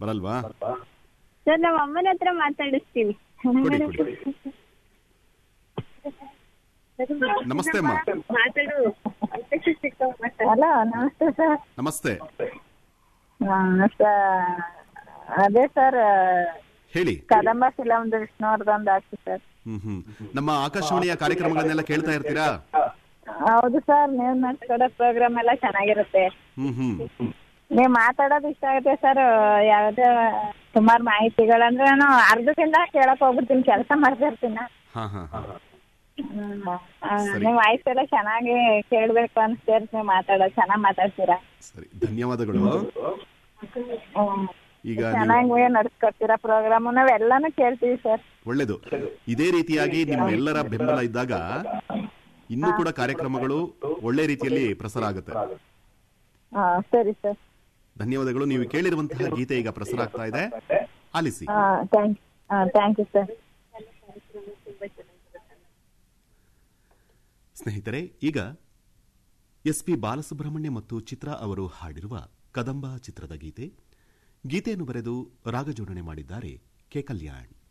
ಬರಲ್ವಾ ಸರ್ ನಮ್ಮ ಅಮ್ಮನ ಹತ್ರ ಮಾತಾಡಿಸ್ತೀನಿ ಕೊಡಿ ಕೊಡಿ ನಮಸ್ತೆ ಅಮ್ಮ ಮಾತಾಡು ಹಲೋ ನಮಸ್ತೆ ಸರ್ ನಮಸ್ತೆ ಅದೇ ಸರ್ ಹೇಳಿ ಕದಂಬ ಫಿಲಮ್ದು ವಿಷ್ಣುವರ್ಧನ್ ಹಾಕಿ ಸರ್ ಹ್ಮ್ ಹ್ಮ್ ನಮ್ಮ ಆಕಾಶವಾಣಿಯ ಕಾರ್ಯಕ್ರಮಗಳನ್ನೆಲ್ಲ ಕೇಳ್ತಾ ಇರ್ತೀರಾ ಹೌದು ಸರ್ ನೀವು ನಡ್ಸ್ಕೊಡೋ ಪ್ರೋಗ್ರಾಮ್ ಎಲ್ಲ ಚೆನ್ನಾಗಿರುತ್ತೆ ಹ್ಮ್ ಹ್ಮ್ ನೀವು ಮಾತಾಡೋದು ಇಷ್ಟ ಆಗುತ್ತೆ ಸರ್ ಯಾವ್ದೇ ಸುಮಾರು ಮಾಹಿತಿಗಳಂದ್ರೆ ನಾನು ಅರ್ಧದಿಂದ ಕೇಳಕ್ ಹೋಗ್ಬಿಡ್ತೀನಿ ಕೆಲಸ ಮಾಡ್ತಾ ಇರ್ತೀನಿ ಹಾ ಹಾ ಹಾ ಹ್ಮ್. ಆ, ನಿಮ್ ವಾಯ್ಸ್ ಎಲ್ಲ ಚೆನ್ನಾಗಿ ಕೇಳ್ಬೇಕು ಅನ್ಸ್ತೇರ್ ನೀವು ಮಾತಾಡೋದು ಚೆನ್ನಾಗ್ ಮಾತಾಡ್ತೀರಾ ಸರಿ ಧನ್ಯವಾದಗಳು ಹ್ಮ್. ಈಗ ನೀವು ಚೆನ್ನಾಗಿ ನಡ್ಸ್ಕೊಡ್ತೀರಾ ಪ್ರೋಗ್ರಾಮ್ ನಾವೆಲ್ಲಾನು ಕೇಳ್ತೀವಿ ಸರ್ ಒಳ್ಳೇದು ಇದೇ ರೀತಿಯಾಗಿ ನಿಮ್ಮ ಎಲ್ಲರ ಬೆಂಬಲ ಇದ್ದಾಗ ಇನ್ನೂ ಕೂಡ ಕಾರ್ಯಕ್ರಮಗಳು ಒಳ್ಳೆ ರೀತಿಯಲ್ಲಿ ಪ್ರಸಾರ ಆಗುತ್ತೆ ಹಾ ಸರಿ ಸರ್ ಧನ್ಯವಾದಗಳು ನೀವು ಕೇಳಿರುವಂತಹ ಗೀತೆ ಈಗ ಪ್ರಸಾರ ಆಗ್ತಾ ಇದೆ ಆಲಿಸಿ ಹಾ ಥ್ಯಾಂಕ್ ಹಾ ಥ್ಯಾಂಕ್ ಯು ಸರ್ ಸ್ನೇಹಿತರೆ ಈಗ ಎಸ್ ಪಿ ಬಾಲಸುಬ್ರಹ್ಮಣ್ಯ ಮತ್ತು ಚಿತ್ರಾ ಅವರು ಹಾಡಿರುವ ಕದಂಬ ಚಿತ್ರದ ಗೀತೆ ಗೀತೆಯನ್ನು ಬರೆದು ರಾಗಜೋಡಣೆ ಮಾಡಿದ್ದಾರೆ ಕೆ ಕಲ್ಯಾಣ್